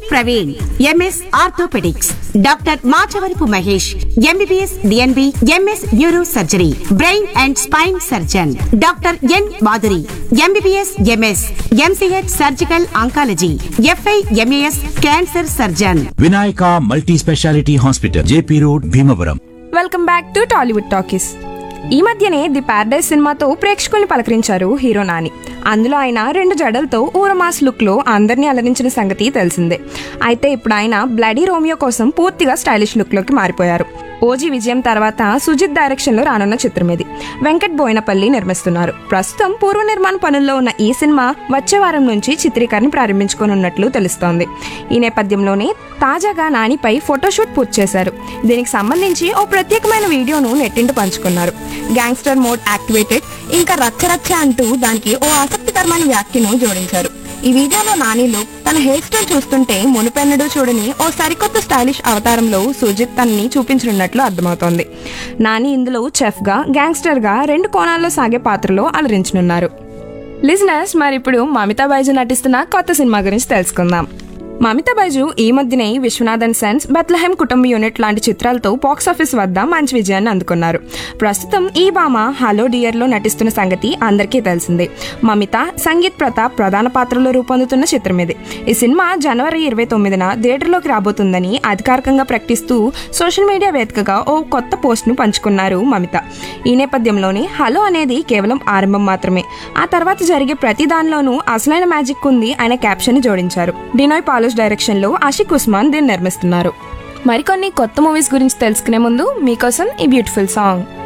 Praveen MS orthopaedics doctor Machavarapu Mahesh MBBS DNB MS neuro surgery brain and spine surgeon doctor N Madhuri MBBS MS MCH surgical oncology FI MAS cancer surgeon Vinayaka multi speciality hospital JP road Bhimavaram welcome back to Tollywood talkies ఈ మధ్యనే the paradise సినిమాతో ప్రేక్షకుల్ని పలకరించారు hero Nani అందులో ఆయన రెండు జడలతో ఊరమాస్ లుక్లో అందరినీ అలరించిన సంగతి తెలిసిందే అయితే ఇప్పుడు ఆయన బ్లడీ రోమియో కోసం పూర్తిగా స్టైలిష్ లుక్లోకి మారిపోయారు ఓజీ విజయం తర్వాత సుజిత్ డైరెక్షన్లో రానున్న చిత్రం ఇది వెంకట్ బోయినపల్లి నిర్మిస్తున్నారు ప్రస్తుతం పూర్వ నిర్మాణ పనుల్లో ఉన్న ఈ సినిమా వచ్చే వారం నుంచి చిత్రీకరణ ప్రారంభించుకోనున్నట్లు తెలుస్తోంది ఈ నేపథ్యంలోనే తాజాగా నానిపై ఫోటోషూట్ పూర్తి చేశారు దీనికి సంబంధించి ఓ ప్రత్యేకమైన వీడియోను నెట్టింట పంచుకున్నారు గ్యాంగ్స్టర్ మోడ్ యాక్టివేటెడ్ ఇంకా రచ్చ రచ్చ అంటూ దానికి ఓ ఆసక్తికరమైన వ్యాఖ్యను జోడించారు ఈ వీడియోలో నానిలో తన హెయిర్ స్టైల్ చూస్తుంటే మునుపెన్నడూ చూడని ఓ సరికొత్త స్టైలిష్ అవతారంలో సుజిత్ తనని చూపించనున్నట్లు అర్థమవుతోంది నాని ఇందులో చెఫ్ గా గ్యాంగ్స్టర్ గా రెండు కోణాల్లో సాగే పాత్రలో అలరించనున్నారు లిజనర్స్ మరి ఇప్పుడు మమితా బైజు నటిస్తున్న కొత్త సినిమా గురించి తెలుసుకుందాం మమితా బైజు ఈ మధ్యనే విశ్వనాథన్ సెన్స్ బెత్లహెమ్ కుటుంబ యూనిట్ లాంటి చిత్రాలతో బాక్స్ ఆఫీస్ వద్ద మంచి విజయాన్ని అందుకున్నారు ప్రస్తుతం ఈ భామ హలో డియర్ లో నటిస్తున్న సంగతి అందరికీ తెలిసిందే మమిత సంగీత్ ప్రతాప్ ప్రధాన పాత్రలో రూపొందుతున్న చిత్రం ఇది ఈ సినిమా జనవరి ఇరవై తొమ్మిదిన థియేటర్లోకి రాబోతుందని అధికారికంగా ప్రకటిస్తూ సోషల్ మీడియా వేదికగా ఓ కొత్త పోస్ట్ ను పంచుకున్నారు మమిత ఈ నేపథ్యంలోనే హలో అనేది కేవలం ఆరంభం మాత్రమే ఆ తర్వాత జరిగే ప్రతి దానిలోనూ అసలైన మ్యాజిక్ ఉంది అనే క్యాప్షన్ జోడించారు డినోయ్ పాలుస్ డైరెక్షన్ లో ఆషిక్ ఉస్మాన్ దీన్ని నిర్మిస్తున్నారు మరికొన్ని కొత్త మూవీస్ గురించి తెలుసుకునే ముందు మీకోసం ఈ బ్యూటిఫుల్ సాంగ్